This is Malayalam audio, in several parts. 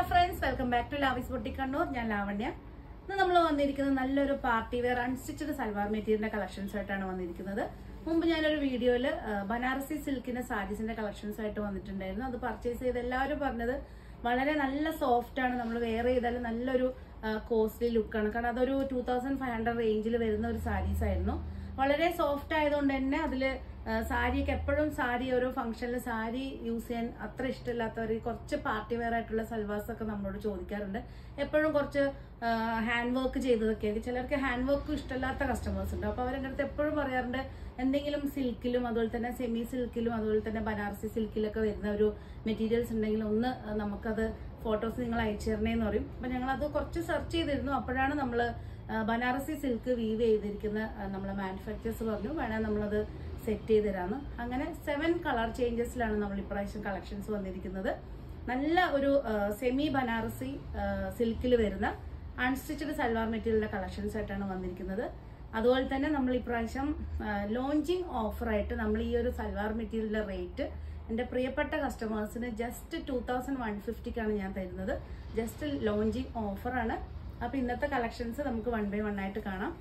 friends welcome back to Lavis boutique Kannur ഞാൻ ലാവണ്യ ഇന്ന് നമ്മൾ വന്നിരിക്കുന്നത് നല്ലൊരു പാർട്ടി വെയർ അൺസ്റ്റിച്ചഡ് സൽവാർ മെറ്റീരിയലിന്റെ കളക്ഷൻസ് ആയിട്ടാണ് വന്നിരിക്കുന്നത് മുമ്പ് ഞാനൊരു വീഡിയോയിൽ ബനാറസി സിൽക്കിന്റെ സാരീസിന്റെ കളക്ഷൻസ് ആയിട്ട് വന്നിട്ടുണ്ടായിരുന്നു അത് പർച്ചേസ് ചെയ്ത് എല്ലാവരും പറഞ്ഞത് വളരെ നല്ല സോഫ്റ്റ് ആണ് നമ്മൾ വെയർ ചെയ്താൽ നല്ലൊരു കോസ്റ്റ്ലി ലുക്കാണ് കാരണം അതൊരു ടൂ തൗസൻഡ് ഫൈവ് ഹൺഡ്രഡ് റേഞ്ചിൽ വരുന്ന ഒരു സാരീസ് ആയിരുന്നു വളരെ സോഫ്റ്റ് ആയതുകൊണ്ട് തന്നെ അതിൽ സാരിയൊക്കെ എപ്പോഴും സാരി ഓരോ ഫംഗ്ഷനിൽ സാരി യൂസ് ചെയ്യാൻ അത്ര ഇഷ്ടമില്ലാത്തവർ കുറച്ച് പാർട്ടി വെയർ ആയിട്ടുള്ള സൽവാസ് ഒക്കെ നമ്മളോട് ചോദിക്കാറുണ്ട് എപ്പോഴും കുറച്ച് ഹാൻഡ് വർക്ക് ചെയ്തതൊക്കെ ആയിരിക്കും ചിലർക്ക് ഹാൻഡ് വർക്ക് ഇഷ്ടമില്ലാത്ത കസ്റ്റമേഴ്സ് ഉണ്ട് അപ്പോൾ അവരുടെ അടുത്ത് എപ്പോഴും പറയാറുണ്ട് എന്തെങ്കിലും സിൽക്കിലും അതുപോലെ തന്നെ സെമി സിൽക്കിലും അതുപോലെ തന്നെ ബനാറസി സിൽക്കിലൊക്കെ വരുന്ന ഒരു മെറ്റീരിയൽസ് ഉണ്ടെങ്കിൽ ഒന്ന് ആ, നമുക്കത് ഫോട്ടോസ് നിങ്ങൾ അയച്ചു തരണേന്ന് പറയും അപ്പം ഞങ്ങളത് കുറച്ച് സെർച്ച് ചെയ്തിരുന്നു അപ്പോഴാണ് നമ്മൾ ബനാറസി സിൽക്ക് വീവ് ചെയ്തിരിക്കുന്ന നമ്മളെ മാനുഫാക്ചേഴ്സ് പറഞ്ഞു വേണേൽ നമ്മളത് സെറ്റ് ചെയ്ത് തരാമെന്ന് അങ്ങനെ സെവൻ കളർ ചേഞ്ചസിലാണ് നമ്മൾ ഇപ്രാവശ്യം കളക്ഷൻസ് വന്നിരിക്കുന്നത് നല്ല ഒരു സെമി ബനാറസി സിൽക്കിൽ വരുന്ന അൺസ്റ്റിച്ചഡ് സൽവാർ മെറ്റീരിയലിന്റെ കളക്ഷൻസ് ആയിട്ടാണ് വന്നിരിക്കുന്നത് അതുപോലെ തന്നെ നമ്മൾ ഇപ്രാവശ്യം ലോഞ്ചിങ് ഓഫറായിട്ട് നമ്മൾ ഈ ഒരു സൽവാർ മെറ്റീരിയലിന്റെ റേറ്റ് എൻ്റെ പ്രിയപ്പെട്ട കസ്റ്റമേഴ്സിന് ജസ്റ്റ് ടൂ തൗസൻഡ് വൺ ഫിഫ്റ്റിക്കാണ് ഞാൻ തരുന്നത് ജസ്റ്റ് ലോഞ്ചിങ് ഓഫറാണ് അപ്പൊ ഇന്നത്തെ കളക്ഷൻസ് നമുക്ക് വൺ ബൈ വൺ ആയിട്ട് കാണാം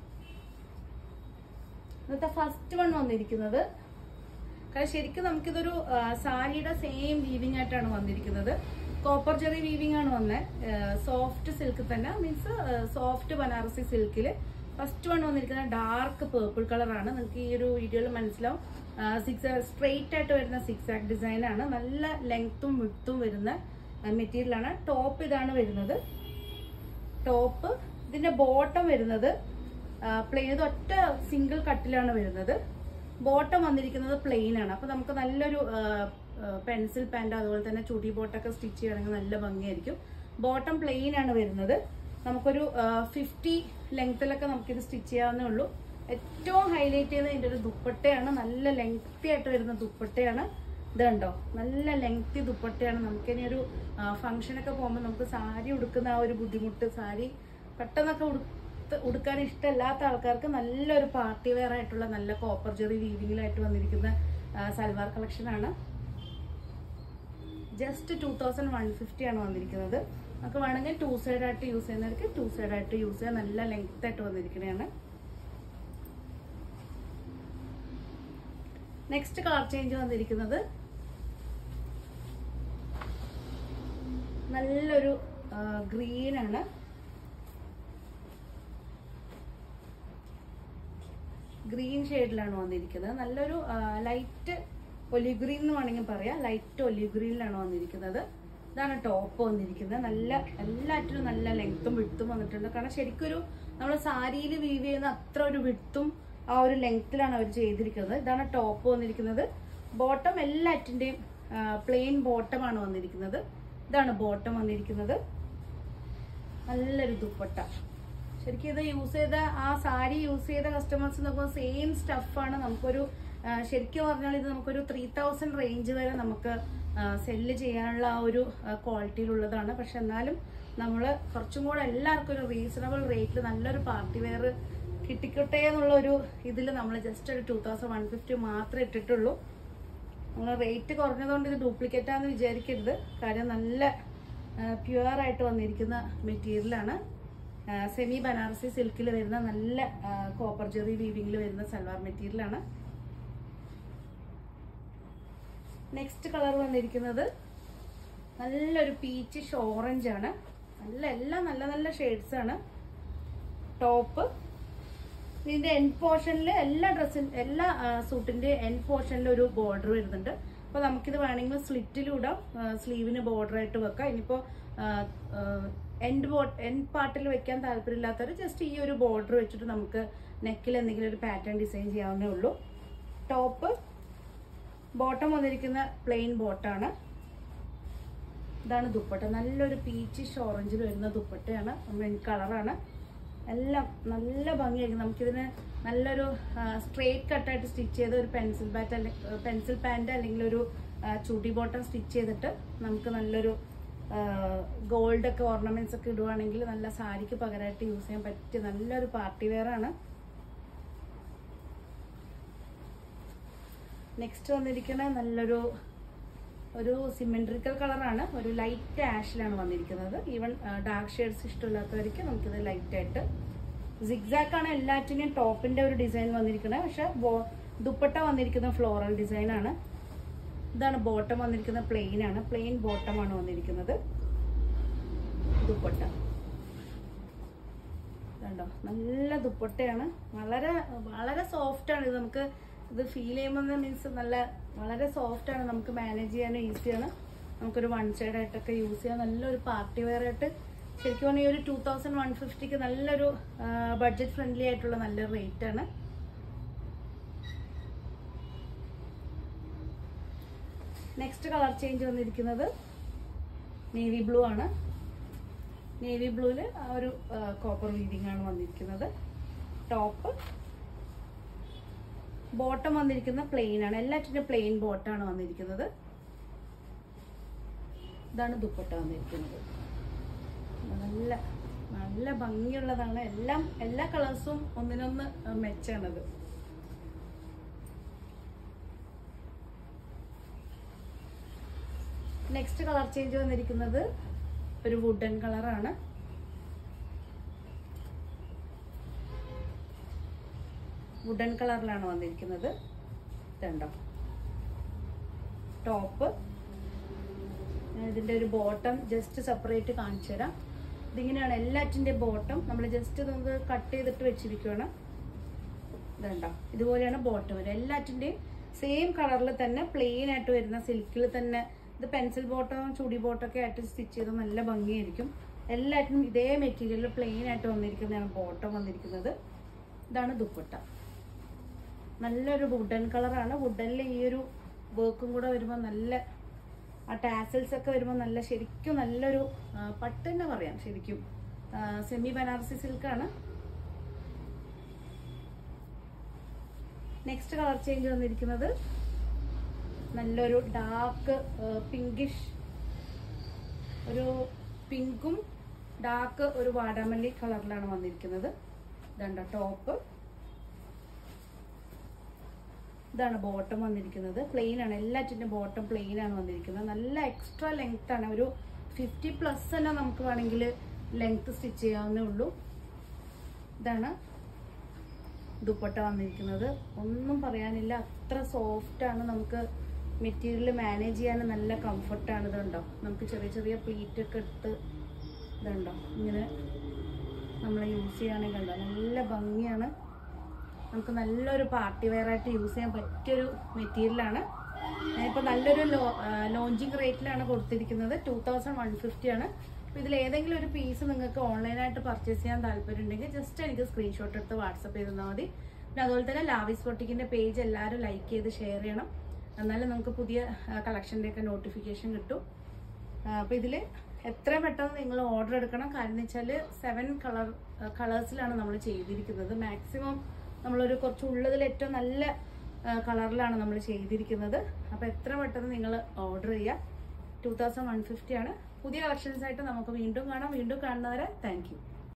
ഇന്നത്തെ ഫസ്റ്റ് വൺ വന്നിരിക്കുന്നത് കാരണം ശരിക്കും നമുക്കിതൊരു ആ, സാരിയുടെ സെയിം വീവിംഗ് ആയിട്ടാണ് വന്നിരിക്കുന്നത് കോപ്പർ ജെറി വീവിംഗ് ആണ് വന്നത് സോഫ്റ്റ് സിൽക്ക് തന്നെ മീൻസ് സോഫ്റ്റ് ബനാറസി സിൽക്കിൽ ഫസ്റ്റ് വൺ വന്നിരിക്കുന്നത് ഡാർക്ക് പേർപ്പിൾ കളറാണ് നിങ്ങൾക്ക് ഈ ഒരു വീഡിയോയിൽ മനസ്സിലാവും സിക്സ് സ്ട്രെയിറ്റ് ആയിട്ട് വരുന്ന സിക്സ് ആക്ക് ഡിസൈൻ ആണ് നല്ല ലെങ്ത്തും വിട്ടും വരുന്ന മെറ്റീരിയൽ ആണ് ടോപ്പ് ഇതാണ് വരുന്നത് ടോപ്പ് ഇതിന്റെ ബോട്ടം വരുന്നത് പ്ലെയിൻ ഇത് ഒറ്റ സിംഗിൾ കട്ടിലാണ് വരുന്നത് ബോട്ടം വന്നിരിക്കുന്നത് പ്ലെയിൻ ആണ് അപ്പൊ നമുക്ക് നല്ലൊരു പെൻസിൽ പാൻറ് അതുപോലെ തന്നെ ചുടി ബോട്ടൊക്കെ സ്റ്റിച്ച് ചെയ്യണമെങ്കിൽ നല്ല ഭംഗിയായിരിക്കും ബോട്ടം പ്ലെയിൻ ആണ് വരുന്നത് നമുക്കൊരു ഫിഫ്റ്റി ലെങ്ത്തിലൊക്കെ നമുക്കിത് സ്റ്റിച്ച് ചെയ്യാവുന്നേ ഉള്ളൂ ഏറ്റവും ഹൈലൈറ്റ് ചെയ്യുന്നത് ഇതിന്റെ ഒരു ദുപ്പട്ടയാണ് നല്ല ലെങ്തി ആയിട്ട് വരുന്ന ദുപ്പട്ടയാണ് ഇത് കണ്ടോ നല്ല ലെങ്തി ദുപ്പട്ടയാണ് നമുക്കിനി ഒരു ഫംഗ്ഷനൊക്കെ പോകുമ്പോൾ നമുക്ക് സാരി ഉടുക്കുന്ന ആ ഒരു ബുദ്ധിമുട്ട് സാരി പെട്ടെന്നൊക്കെ ഉടുത്ത് ഉടുക്കാൻ ഇഷ്ടമില്ലാത്ത ആൾക്കാർക്ക് നല്ലൊരു പാർട്ടി വെയർ ആയിട്ടുള്ള നല്ല കോപ്പർ ജെറി വീവിങ്ങിലായിട്ട് വന്നിരിക്കുന്ന ആ, സൽവാർ കളക്ഷൻ ആണ് just two thousand one fifty ആണ് വന്നിരിക്കുന്നത് നമുക്ക് വേണമെങ്കിൽ ടു സൈഡ് ആയിട്ട് യൂസ് ചെയ്യുന്നവർക്ക് ടു സൈഡ് ആയിട്ട് യൂസ് ചെയ്യാൻ നല്ല ലെങ്ത് ആയിട്ട് വന്നിരിക്കുന്നതാണ് നെക്സ്റ്റ് കളർ ചേഞ്ച് വന്നിരിക്കുന്നത് നല്ലൊരു ഗ്രീൻ ആണ് ഗ്രീൻ ഷെയ്ഡിലാണ് വന്നിരിക്കുന്നത് നല്ലൊരു ലൈറ്റ് ഒലിവ് ഗ്രീൻ എന്ന് വേണമെങ്കിൽ പറയാം ലൈറ്റ് ഒലിവ് ഗ്രീനിലാണ് വന്നിരിക്കുന്നത് ഇതാണ് ടോപ്പ് വന്നിരിക്കുന്നത് നല്ല എല്ലാറ്റിലും നല്ല ലെങ്ത്തും വിട്ടും വന്നിട്ടുണ്ട് കാരണം ശരിക്കും ഒരു നമ്മൾ സാരിയിൽ വീവ് ചെയ്യുന്ന അത്ര ഒരു വിട്ടും ആ ഒരു ലെങ്ത്തിലാണ് അവർ ചെയ്തിരിക്കുന്നത് ഇതാണ് ടോപ്പ് വന്നിരിക്കുന്നത് ബോട്ടം എല്ലാറ്റിൻ്റെയും പ്ലെയിൻ ബോട്ടമാണ് വന്നിരിക്കുന്നത് ഇതാണ് ബോട്ടം വന്നിരിക്കുന്നത് നല്ലൊരു ദുപ്പട്ട ശരിക്കും ഇത് യൂസ് ചെയ്ത ആ സാരി യൂസ് ചെയ്ത കസ്റ്റമേഴ്സ് നോക്കുമ്പോൾ സെയിം സ്റ്റഫാണ് നമുക്കൊരു ആ, ശരിക്കും പറഞ്ഞാൽ ഇത് നമുക്കൊരു ത്രീ തൗസൻഡ് റേഞ്ച് വരെ നമുക്ക് സെല്ല് ചെയ്യാനുള്ള ആ ഒരു ക്വാളിറ്റിയിലുള്ളതാണ് പക്ഷെ എന്നാലും നമ്മൾ കുറച്ചും കൂടെ എല്ലാവർക്കും ഒരു റീസണബിൾ റേറ്റിൽ നല്ലൊരു പാർട്ടി വെയർ കിട്ടിക്കട്ടെ എന്നുള്ള ഒരു ഇതിൽ നമ്മൾ ജസ്റ്റ് ഒരു ടൂ തൗസൻഡ് വൺ ഫിഫ്റ്റി മാത്രമേ ഇട്ടിട്ടുള്ളൂ നമ്മൾ റേറ്റ് കുറഞ്ഞതുകൊണ്ട് ഇത് ഡ്യൂപ്ലിക്കേറ്റ് ആണെന്ന് വിചാരിക്കരുത് കാര്യം നല്ല പ്യുവർ ആയിട്ട് വന്നിരിക്കുന്ന മെറ്റീരിയലാണ് സെമി ബനാറസി സിൽക്കിൽ വരുന്ന നല്ല കോപ്പർ ജെറി വീവിങ്ങിൽ വരുന്ന സൽവാർ മെറ്റീരിയലാണ് നെക്സ്റ്റ് കളർ വന്നിരിക്കുന്നത് നല്ലൊരു പീച്ചിഷ് ഓറഞ്ച് ആണ് നല്ല എല്ലാം നല്ല നല്ല ഷെയ്ഡ്സ് ആണ് ടോപ്പ് ഇതിന്റെ എൻ പോർഷനിൽ എല്ലാ ഡ്രസ്സിൻ എല്ലാ സൂട്ടിന്റെ എൻ പോർഷനിൽ ഒരു ബോർഡർ വരുന്നുണ്ട് അപ്പൊ നമുക്കിത് വേണമെങ്കിൽ സ്ലിറ്റിലൂടാം സ്ലീവിന് ബോർഡർ ആയിട്ട് വെക്കാം ഇനിയിപ്പോ എൻഡ് ബോ എൻഡ് പാർട്ടിൽ വെക്കാൻ താല്പര്യമില്ലാത്തവർ ജസ്റ്റ് ഈ ഒരു ബോർഡർ വെച്ചിട്ട് നമുക്ക് നെക്കിൽ എന്തെങ്കിലും ഒരു പാറ്റേൺ ഡിസൈൻ ചെയ്യാവുന്നേ ഉള്ളൂ ടോപ്പ് ബോട്ടം വന്നിരിക്കുന്ന പ്ലെയിൻ ബോട്ടാണ് ഇതാണ് ദുപ്പട്ട നല്ലൊരു പീച്ചിഷ് ഓറഞ്ചിൽ വരുന്ന ദുപ്പട്ടയാണ് കളറാണ് എല്ലാം നല്ല ഭംഗിയായിരിക്കും നമുക്കിതിന് നല്ലൊരു സ്ട്രേറ്റ് കട്ടായിട്ട് സ്റ്റിച്ച് ചെയ്ത് ഒരു പെൻസിൽ ബാറ്റ് അല്ലെ പെൻസിൽ പാൻറ് അല്ലെങ്കിൽ ഒരു ആ, ചുടി ബോട്ടം സ്റ്റിച്ച് ചെയ്തിട്ട് നമുക്ക് നല്ലൊരു ഗോൾഡ് ഒക്കെ ഓർണമെന്റ്സ് ഒക്കെ ഇടുവാണെങ്കിൽ നല്ല സാരിക്ക് പകരമായിട്ട് യൂസ് ചെയ്യാൻ പറ്റിയ നല്ലൊരു പാർട്ടി വെയർ ആണ് നെക്സ്റ്റ് വന്നിരിക്കുന്ന നല്ലൊരു ഒരു സിമെട്രിക്കൽ കളറാണ് ഒരു ലൈറ്റ് ആഷിലാണ് വന്നിരിക്കുന്നത് ഈവൻ ഡാർക്ക് ഷെയ്ഡ്സ് ഇഷ്ടമില്ലാത്തവർക്ക് നമുക്കിത് ലൈറ്റ് ആയിട്ട് സിഗ്സാക്ക് ആണ് എല്ലാറ്റിനെയും ടോപ്പിന്റെ ഒരു ഡിസൈൻ വന്നിരിക്കുന്നത് പക്ഷെ ദുപ്പട്ട വന്നിരിക്കുന്ന ഫ്ലോറൽ ഡിസൈൻ ആണ് ഇതാണ് ബോട്ടം വന്നിരിക്കുന്ന പ്ലെയിൻ ആണ് പ്ലെയിൻ ബോട്ടം ആണ് വന്നിരിക്കുന്നത് ദുപ്പട്ട കണ്ടോ നല്ല ദുപ്പട്ടയാണ് വളരെ വളരെ സോഫ്റ്റ് ആണ് ഇത് നമുക്ക് ഇത് ഫീൽ ചെയ്യുമ്പോൾ മീൻസ് നല്ല വളരെ സോഫ്റ്റ് ആണ് നമുക്ക് മാനേജ് ചെയ്യാനും ഈസിയാണ് നമുക്കൊരു വൺ സൈഡ് ആയിട്ടൊക്കെ യൂസ് ചെയ്യാം നല്ലൊരു പാർട്ടി വെയർ ആയിട്ട് ശരിക്കും പറഞ്ഞാൽ ഈ ഒരു ടൂ തൗസൻഡ് വൺ ഫിഫ്റ്റിക്ക് നല്ലൊരു ബഡ്ജറ്റ് ഫ്രണ്ട്ലി ആയിട്ടുള്ള നല്ലൊരു റേറ്റ് ആണ് നെക്സ്റ്റ് കളർ ചേഞ്ച് വന്നിരിക്കുന്നത് നേവി ബ്ലൂ ആണ് നേവി ബ്ലൂവില് ആ ഒരു കോപ്പർ വീവിംഗ് ആണ് വന്നിരിക്കുന്നത് ടോപ്പ് ബോട്ടം വന്നിരിക്കുന്ന പ്ലെയിൻ ആണ് എല്ലാറ്റിന്റെ പ്ലെയിൻ ബോട്ടാണ് വന്നിരിക്കുന്നത് ഇതാണ് ദുപ്പട്ട വന്നിരിക്കുന്നത് നല്ല നല്ല ഭംഗിയുള്ളതാണ് എല്ലാം എല്ലാ കളേഴ്സും ഒന്നിനൊന്ന് മെച്ചാണത് നെക്സ്റ്റ് കളർ ചേഞ്ച് വന്നിരിക്കുന്നത് ഒരു വുഡൻ കളറാണ് വുഡൻ കളറിലാണ് വന്നിരിക്കുന്നത് ഇതുണ്ടോ ടോപ്പ് ഞാൻ ഇതിന്റെ ഒരു ബോട്ടം ജസ്റ്റ് സെപ്പറേറ്റ് കാണിച്ചു തരാം ഇതിങ്ങനെയാണ് എല്ലാറ്റിന്റെ ബോട്ടം നമ്മൾ ജസ്റ്റ് ഇതൊന്ന് കട്ട് ചെയ്തിട്ട് വെച്ചിരിക്കുകയാണ് ഇതുണ്ടോ ഇതുപോലെയാണ് ബോട്ടം വരും എല്ലാറ്റിന്റെയും സെയിം കളറിൽ തന്നെ പ്ലെയിൻ ആയിട്ട് വരുന്ന സിൽക്കിൽ തന്നെ ഇത് പെൻസിൽ ബോട്ടം ചുടി ബോട്ടം ഒക്കെ ആയിട്ട് സ്റ്റിച്ച് ചെയ്ത് നല്ല ഭംഗിയായിരിക്കും എല്ലാറ്റിനും ഇതേ മെറ്റീരിയൽ പ്ലെയിൻ ആയിട്ട് വന്നിരിക്കുന്നതാണ് ബോട്ടം വന്നിരിക്കുന്നത് ഇതാണ് ദുപ്പട്ട നല്ലൊരു വുഡൻ കളറാണ് വുഡനിൽ ഈ ഒരു വർക്കും കൂടെ വരുമ്പോൾ നല്ല ആ ടാസൽസ് ഒക്കെ വരുമ്പോൾ നല്ല ശരിക്കും നല്ലൊരു ആ, പട്ട് തന്നെ പറയാം ശരിക്കും സെമി ബനാറസി സിൽക്കാണ് നെക്സ്റ്റ് കളർ ചേഞ്ച് വന്നിരിക്കുന്നത് നല്ലൊരു ഡാർക്ക് പിങ്കിഷ് ഒരു പിങ്കും ഡാർക്ക് ഒരു വാടാമല്ലി കളറിലാണ് വന്നിരിക്കുന്നത് ഇതാണ്ട ടോപ്പ് ഇതാണ് ബോട്ടം വന്നിരിക്കുന്നത് പ്ലെയിൻ ആണ് എല്ലാറ്റിന്റെ ബോട്ടം പ്ലെയിൻ ആണ് വന്നിരിക്കുന്നത് നല്ല എക്സ്ട്രാ ലെങ്ത് ആണ് ഒരു ഫിഫ്റ്റി പ്ലസ് തന്നെ നമുക്ക് വേണമെങ്കിൽ ലെങ്ത് സ്റ്റിച്ച് ചെയ്യാവുന്നേ ഉള്ളൂ ഇതാണ് ദുപ്പട്ട വന്നിരിക്കുന്നത് ഒന്നും പറയാനില്ല അത്ര സോഫ്റ്റ് ആണ് നമുക്ക് മെറ്റീരിയൽ മാനേജ് ചെയ്യാൻ നല്ല കംഫർട്ടാണ് ഇതുണ്ടോ നമുക്ക് ചെറിയ ചെറിയ പ്ലീറ്റ് ഒക്കെ എടുത്ത് ഇതുണ്ടോ ഇങ്ങനെ നമ്മൾ യൂസ് ചെയ്യുകയാണെങ്കിൽ ഉണ്ടോ നല്ല ഭംഗിയാണ് നമുക്ക് നല്ലൊരു പാർട്ടി വെയർ ആയിട്ട് യൂസ് ചെയ്യാൻ പറ്റിയൊരു മെറ്റീരിയലാണ് ഞാനിപ്പോൾ നല്ലൊരു ലോ ലോഞ്ചിങ് റേറ്റിലാണ് കൊടുത്തിരിക്കുന്നത് ടൂ തൗസൻഡ് വൺ ഫിഫ്റ്റി ആണ് അപ്പോൾ ഇതിൽ ഏതെങ്കിലും ഒരു പീസ് നിങ്ങൾക്ക് ഓൺലൈനായിട്ട് പർച്ചേസ് ചെയ്യാൻ താല്പര്യം ഉണ്ടെങ്കിൽ ജസ്റ്റ് എനിക്ക് സ്ക്രീൻഷോട്ട് എടുത്ത് വാട്സപ്പ് ചെയ്ത് തന്നാൽ മതി പിന്നെ അതുപോലെ തന്നെ ലാവിസ് പൊട്ടിക്കിൻ്റെ പേജ് എല്ലാവരും ലൈക്ക് ചെയ്ത് ഷെയർ ചെയ്യണം എന്നാലും നമുക്ക് പുതിയ കളക്ഷൻ്റെ ഒക്കെ നോട്ടിഫിക്കേഷൻ കിട്ടും അപ്പോൾ ഇതിൽ എത്രയും പെട്ടെന്ന് നിങ്ങൾ ഓർഡർ എടുക്കണം കാര്യം എന്ന് വെച്ചാൽ സെവൻ കളർ കളേഴ്സിലാണ് നമ്മൾ ചെയ്തിരിക്കുന്നത് മാക്സിമം നമ്മളൊരു കുറച്ച് ഉള്ളതിൽ ഏറ്റവും നല്ല കളറിലാണ് നമ്മൾ ചെയ്തിരിക്കുന്നത് അപ്പോൾ എത്ര പെട്ടെന്ന് നിങ്ങൾ ഓർഡർ ചെയ്യുക ടൂ തൗസൻഡ് വൺ ഫിഫ്റ്റി ആണ് പുതിയ കളക്ഷൻസ് ആയിട്ട് നമുക്ക് വീണ്ടും കാണാം വീണ്ടും കാണുന്നവരെ താങ്ക് യു